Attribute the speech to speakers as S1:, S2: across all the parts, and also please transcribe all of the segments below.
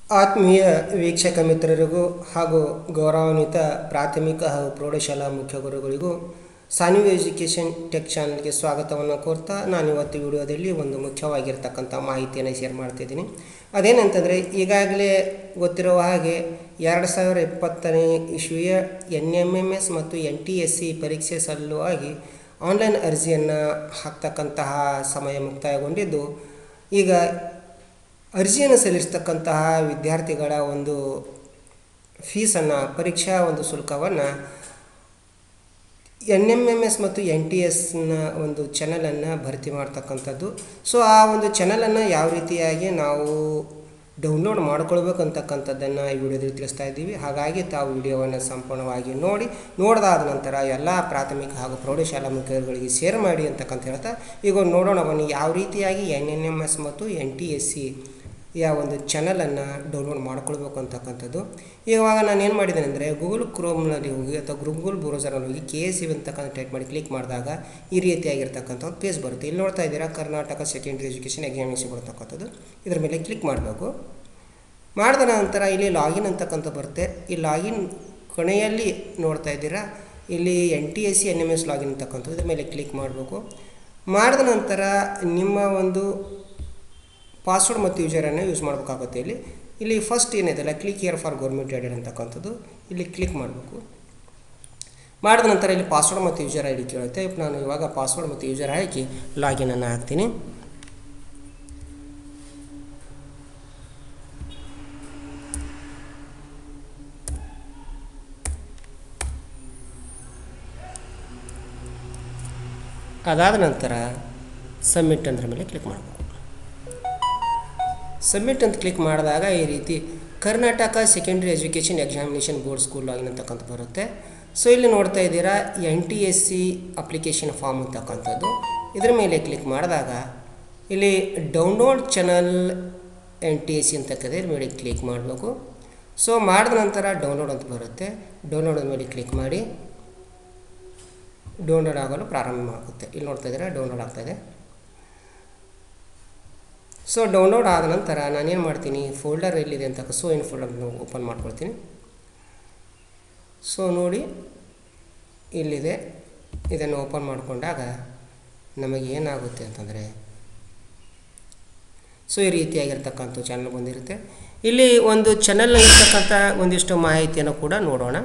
S1: ಆತ್ಮೀಯ ವೀಕ್ಷಕ ಮಿತ್ರರಿಗೂ ಹಾಗೂ ಗೌರವಾನ್ವಿತ ಪ್ರಾಥಮಿಕ ಹಾಗೂ ಪ್ರೌಢಶಾಲಾ ಮುಖ್ಯ ಗುರುಗಳಿಗೂ ಸಾನ್ವಿ ಎಜುಕೇಷನ್ ಟೆಕ್ ಚಾನಲ್ಗೆ ಸ್ವಾಗತವನ್ನು ಕೋರ್ತಾ ನಾನು ಇವತ್ತು ವಿಡಿಯೋದಲ್ಲಿ ಒಂದು ಮುಖ್ಯವಾಗಿರ್ತಕ್ಕಂಥ ಮಾಹಿತಿಯನ್ನು ಶೇರ್ ಮಾಡ್ತಿದ್ದೀನಿ ಅದೇನಂತಂದರೆ ಈಗಾಗಲೇ ಗೊತ್ತಿರುವ ಹಾಗೆ ಎರಡು ಸಾವಿರ ಇಪ್ಪತ್ತನೇ ಇಸ್ವಿಯ ಎನ್ ಎಮ್ ಎಮ್ ಎಸ್ ಮತ್ತು ಎನ್ ಟಿ ಎಸ್ ಸಿ ಪರೀಕ್ಷೆ ಸಲ್ಲುವಾಗಿ ಆನ್ಲೈನ್ ಅರ್ಜಿಯನ್ನು ಹಾಕ್ತಕ್ಕಂತಹ ಸಮಯ ಮುಕ್ತಾಯಗೊಂಡಿದ್ದು ಈಗ ಅರ್ಜಿಯನ್ನು ಸಲ್ಲಿಸ್ತಕ್ಕಂತಹ ವಿದ್ಯಾರ್ಥಿಗಳ ಒಂದು ಫೀಸನ್ನು ಪರೀಕ್ಷಾ ಒಂದು ಶುಲ್ಕವನ್ನು ಎನ್ ಎಮ್ ಎಮ್ ಎಸ್ ಮತ್ತು ಎನ್ ಟಿ ಎಸ್ನ ಒಂದು ಚಾನಲನ್ನು ಭರ್ತಿ ಮಾಡ್ತಕ್ಕಂಥದ್ದು ಸೊ ಆ ಒಂದು ಚಾನಲನ್ನು ಯಾವ ರೀತಿಯಾಗಿ ನಾವು ಡೌನ್ಲೋಡ್ ಮಾಡ್ಕೊಳ್ಬೇಕು ಅಂತಕ್ಕಂಥದ್ದನ್ನು ಈ ವಿಡಿಯೋದಲ್ಲಿ ತಿಳಿಸ್ತಾ ಇದ್ದೀವಿ ಹಾಗಾಗಿ ತಾವು ವಿಡಿಯೋವನ್ನು ಸಂಪೂರ್ಣವಾಗಿ ನೋಡಿ ನೋಡಿದಾದ ನಂತರ ಎಲ್ಲ ಪ್ರಾಥಮಿಕ ಹಾಗೂ ಪ್ರೌಢಶಾಲಾ ಮುಖ್ಯರುಗಳಿಗೆ ಶೇರ್ ಮಾಡಿ ಅಂತಕ್ಕಂತ ಹೇಳ್ತಾ ಈಗ ನೋಡೋಣ ಬನ್ನಿ ಯಾವ ರೀತಿಯಾಗಿ ಎನ್ ಎನ್ ಎಮ್ ಎಸ್ ಮತ್ತು ಎನ್ ಟಿ ಎಸ್ ಸಿ ಯಾವ ಒಂದು ಚಾನಲನ್ನು ಡೌನ್ಲೋಡ್ ಮಾಡ್ಕೊಳ್ಬೇಕು ಅಂತಕ್ಕಂಥದ್ದು ಇವಾಗ ನಾನು ಏನು ಮಾಡಿದ್ದೇನೆ ಅಂದರೆ ಗೂಗಲ್ ಕ್ರೋಮ್ನಲ್ಲಿ ಹೋಗಿ ಅಥವಾ ಗೂಗಲ್ ಬ್ರೌಸರಲ್ಲಿ ಹೋಗಿ ಕೆ ಎಸ್ ಸಿ ಅಂತಕ್ಕಂಥ ಟೈಪ್ ಮಾಡಿ ಕ್ಲಿಕ್ ಮಾಡಿದಾಗ ಈ ರೀತಿಯಾಗಿರ್ತಕ್ಕಂಥ ಒಂದು ಪೇಜ್ ಬರುತ್ತೆ ಇಲ್ಲಿ ನೋಡ್ತಾ ಇದ್ದೀರಾ ಕರ್ನಾಟಕ ಸೆಕೆಂಡ್ರಿ ಎಜುಕೇಷನ್ ಎಕ್ಸಾಮಿನೇಷನ್ ಬರ್ತಕ್ಕಂಥದ್ದು ಇದ್ರ ಮೇಲೆ ಕ್ಲಿಕ್ ಮಾಡಬೇಕು ಮಾಡಿದ ನಂತರ ಇಲ್ಲಿ ಲಾಗಿನ್ ಅಂತಕ್ಕಂಥ ಬರುತ್ತೆ ಈ ಲಾಗಿನ್ ಕೊನೆಯಲ್ಲಿ ನೋಡ್ತಾ ಇದ್ದೀರಾ ಇಲ್ಲಿ N T S C N M S login ಅಂತಕ್ಕಂಥದ್ದು ಇದ್ರ ಮೇಲೆ ಕ್ಲಿಕ್ ಮಾಡಬೇಕು ಮಾಡಿದ ನಂತರ ನಿಮ್ಮ ಒಂದು ಪಾಸ್ವರ್ಡ್ ಮತ್ತು ಯೂಸರನ್ನು ಯೂಸ್ ಮಾಡಬೇಕಾಗುತ್ತೆ ಇಲ್ಲಿ ಇಲ್ಲಿ ಫಸ್ಟ್ ಏನಿದೆಲ್ಲ click here for government aided ಅಂತಕ್ಕಂಥದ್ದು ಇಲ್ಲಿ ಕ್ಲಿಕ್ ಮಾಡಬೇಕು ಮಾಡಿದ ನಂತರ ಇಲ್ಲಿ ಪಾಸ್ವರ್ಡ್ ಮತ್ತು ಯೂಸರ್ ಐ ಡಿ ಕೇಳುತ್ತೆ ನಾನು ಇವಾಗ ಪಾಸ್ವರ್ಡ್ ಮತ್ತು ಯೂಸರ್ ಹಾಕಿ ಲಾಗಿನನ್ನು ಹಾಕ್ತೀನಿ ಅದಾದ ನಂತರ ಸಬ್ಮಿಟ್ ಅಂದ್ರ ಮೇಲೆ ಕ್ಲಿಕ್ ಮಾಡಬೇಕು ಸಬ್ಮಿಟ್ ಅಂತ ಕ್ಲಿಕ್ ಮಾಡಿದಾಗ ಈ ರೀತಿ Karnataka secondary education examination board school login ಅಂತಕ್ಕಂಥ ಬರುತ್ತೆ ಸೊ ಇಲ್ಲಿ ನೋಡ್ತಾ ಇದ್ದೀರಾ N T S C application form ಅಂತಕ್ಕಂಥದ್ದು ಇದರ ಮೇಲೆ ಕ್ಲಿಕ್ ಮಾಡಿದಾಗ ಇಲ್ಲಿ ಡೌನ್ಲೋಡ್ ಚಾನಲ್ ಎನ್ ಟಿ ಎಸ್ ಸಿ ಅಂತಕ್ಕಂಥ ಇದ್ರ ಮೇಲೆ ಕ್ಲಿಕ್ ಮಾಡಬೇಕು ಸೊ ಮಾಡಿದ ನಂತರ ಡೌನ್ಲೋಡ್ ಅಂತ ಬರುತ್ತೆ ಡೌನ್ಲೋಡ್ ಮೇಲೆ ಕ್ಲಿಕ್ ಮಾಡಿ ಡೌನ್ಲೋಡ್ ಆಗಲು ಪ್ರಾರಂಭ ಆಗುತ್ತೆ ಇಲ್ಲಿ ನೋಡ್ತಾ ಇದ್ದೀರಾ ಡೌನ್ಲೋಡ್ ಆಗ್ತಾಯಿದೆ ಸೊ ಡೌನ್ಲೋಡ್ ಆದ ನಂತರ ನಾನೇನು ಮಾಡ್ತೀನಿ ಫೋಲ್ಡರ್ ಎಲ್ಲಿದೆ ಅಂತ ಸೊ ಏನು ಫೋಲ್ಡರ್ನ ಓಪನ್ ಮಾಡ್ಕೊಳ್ತೀನಿ ಸೊ ನೋಡಿ ಇಲ್ಲಿದೆ ಇದನ್ನು ಓಪನ್ ಮಾಡಿಕೊಂಡಾಗ ನಮಗೆ ಏನಾಗುತ್ತೆ ಅಂತಂದರೆ ಸೊ ಈ ರೀತಿಯಾಗಿರ್ತಕ್ಕಂಥ ಚಾನಲ್ ಬಂದಿರುತ್ತೆ ಇಲ್ಲಿ ಒಂದು ಚಾನಲ್ನಲ್ಲಿರ್ತಕ್ಕಂಥ ಒಂದಿಷ್ಟು ಮಾಹಿತಿಯನ್ನು ಕೂಡ ನೋಡೋಣ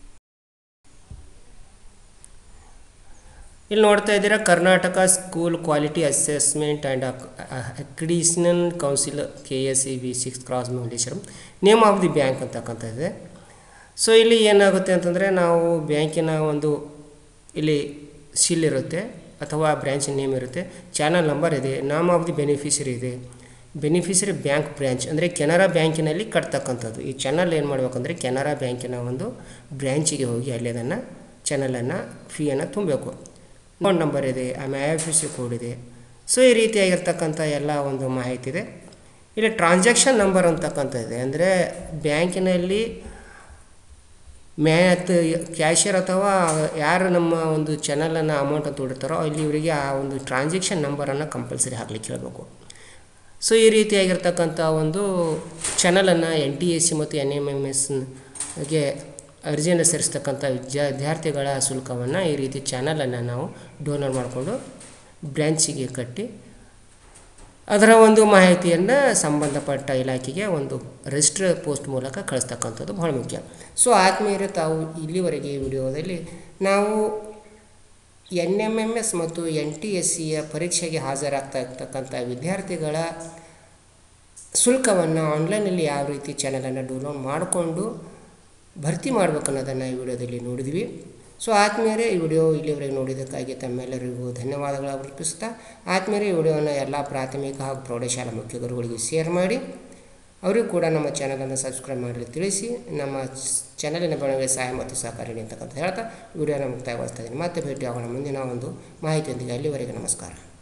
S1: ಇಲ್ಲಿ ನೋಡ್ತಾ ಇದ್ದೀರಾ Karnataka school quality assessment and accreditation council K S E B six cross Malleshwaram name of the bank ಅಂತಕ್ಕಂಥ ಇದೆ ಸೊ ಇಲ್ಲಿ ಏನಾಗುತ್ತೆ ಅಂತಂದರೆ ನಾವು ಬ್ಯಾಂಕಿನ ಒಂದು ಇಲ್ಲಿ ಸೀಲ್ ಇರುತ್ತೆ ಅಥವಾ ಬ್ರ್ಯಾಂಚ್ ನೇಮ್ ಇರುತ್ತೆ ಚಾನಲ್ ನಂಬರ್ ಇದೆ ನಾಮ್ ಆಫ್ ದಿ ಬೆನಿಫಿಷರಿ ಇದೆ ಬೆನಿಫಿಷರಿ ಬ್ಯಾಂಕ್ ಬ್ರ್ಯಾಂಚ್ ಅಂದರೆ ಕೆನರಾ ಬ್ಯಾಂಕಿನಲ್ಲಿ ಕಟ್ತಕ್ಕಂಥದ್ದು ಈ ಚಾನಲ್ ಏನು ಮಾಡಬೇಕಂದ್ರೆ ಕೆನರಾ ಬ್ಯಾಂಕಿನ ಒಂದು ಬ್ರ್ಯಾಂಚಿಗೆ ಹೋಗಿ ಅಲ್ಲಿ ಅದನ್ನು ಚಾನಲನ್ನು ಫೀಯನ್ನು ತುಂಬಬೇಕು ಅಕೌಂಟ್ ನಂಬರ್ ಇದೆ ಆಮೇಲೆ ಐ ಎಫ್ ಸಿ ಕೋಡ್ ಇದೆ ಸೊ ಈ ರೀತಿಯಾಗಿರ್ತಕ್ಕಂಥ ಎಲ್ಲ ಒಂದು ಮಾಹಿತಿ ಇದೆ ಇಲ್ಲಿ ಟ್ರಾನ್ಸಾಕ್ಷನ್ ನಂಬರ್ ಅಂತಕ್ಕಂಥ ಇದೆ ಅಂದರೆ ಬ್ಯಾಂಕಿನಲ್ಲಿ ಮ್ಯಾತ್ ಕ್ಯಾಶಿಯರ್ ಅಥವಾ ಯಾರು ನಮ್ಮ ಒಂದು ಚಾನಲನ್ನು ಅಮೌಂಟ್ ಅಂತ ಹೊಡಿತಾರೋ ಅಲ್ಲಿ ಇವರಿಗೆ ಆ ಒಂದು ಟ್ರಾನ್ಸಾಕ್ಷನ್ ನಂಬರನ್ನು ಕಂಪಲ್ಸರಿ ಹಾಕ್ಲಿಕ್ಕೆ ಹೇಳಬೇಕು ಸೊ ಈ ರೀತಿಯಾಗಿರ್ತಕ್ಕಂಥ ಒಂದು ಚಾನಲನ್ನು ಎನ್ ಟಿ ಎಸ್ ಸಿ ಮತ್ತು ಎನ್ ಎಮ್ ಎಮ್ ಎಸ್ಗೆ ಅರ್ಜಿಯನ್ನು ಸೇರಿಸ್ತಕ್ಕಂಥ ವಿದ್ಯಾ ವಿದ್ಯಾರ್ಥಿಗಳ ಶುಲ್ಕವನ್ನು ಈ ರೀತಿ ಚಾನಲನ್ನು ನಾವು ಡೌನ್ಲೋಡ್ ಮಾಡಿಕೊಂಡು ಬ್ರ್ಯಾಂಚಿಗೆ ಕಟ್ಟಿ ಅದರ ಒಂದು ಮಾಹಿತಿಯನ್ನು ಸಂಬಂಧಪಟ್ಟ ಇಲಾಖೆಗೆ ಒಂದು ರಿಜಿಸ್ಟರ್ ಪೋಸ್ಟ್ ಮೂಲಕ ಕಳಿಸ್ತಕ್ಕಂಥದ್ದು ಬಹಳ ಮುಖ್ಯ ಸೊ ಆತ್ಮೀಯರೇ ತಾವು ಇಲ್ಲಿವರೆಗೆ ಈ ವಿಡಿಯೋದಲ್ಲಿ ನಾವು ಎನ್ ಎಮ್ ಎಮ್ ಎಸ್ ಮತ್ತು ಎನ್ ಟಿ ಎಸ್ ಸಿಯ ಪರೀಕ್ಷೆಗೆ ಹಾಜರಾಗ್ತಾ ಇರ್ತಕ್ಕಂಥ ವಿದ್ಯಾರ್ಥಿಗಳ ಶುಲ್ಕವನ್ನು ಆನ್ಲೈನಲ್ಲಿ ಯಾವ ರೀತಿ ಚಾನಲನ್ನು ಡೌನ್ಲೋಡ್ ಮಾಡಿಕೊಂಡು ಭರ್ತಿ ಮಾಡಬೇಕು ಅನ್ನೋದನ್ನು ಈ ವಿಡಿಯೋದಲ್ಲಿ ನೋಡಿದ್ವಿ ಸೊ ಆತ್ಮೀಯರೇ ಈ ವಿಡಿಯೋ ಇಲ್ಲಿವರೆಗೆ ನೋಡಿದ್ದಕ್ಕಾಗಿ ತಮ್ಮೆಲ್ಲರಿಗೂ ಧನ್ಯವಾದಗಳು ಅರ್ಪಿಸ್ತಾ ಆತ್ಮೀಯರೇ ಈ ವಿಡಿಯೋನ ಎಲ್ಲ ಪ್ರಾಥಮಿಕ ಹಾಗೂ ಪ್ರೌಢಶಾಲಾ ಮುಖ್ಯ ಗುರುಗಳಿಗೆ ಶೇರ್ ಮಾಡಿ ಅವರಿಗೂ ಕೂಡ ನಮ್ಮ ಚಾನಲನ್ನು ಸಬ್ಸ್ಕ್ರೈಬ್ ಮಾಡಲು ತಿಳಿಸಿ ನಮ್ಮ ಚಾನಲಿನ ಬೆಳವಣಿಗೆ ಸಹಾಯ ಮತ್ತು ಸಹಕಾರಿ ಅಂತಕ್ಕಂಥ ಹೇಳ್ತಾ ವಿಡಿಯೋನ ಮುಕ್ತಾಯಗೊಳಿಸ್ತಾ ಇದ್ದೀನಿ ಮತ್ತೆ ಭೇಟಿ ಆಗೋಣ ಮುಂದಿನ ಒಂದು ಮಾಹಿತಿಯೊಂದಿಗೆ ಅಲ್ಲಿವರೆಗೆ ನಮಸ್ಕಾರ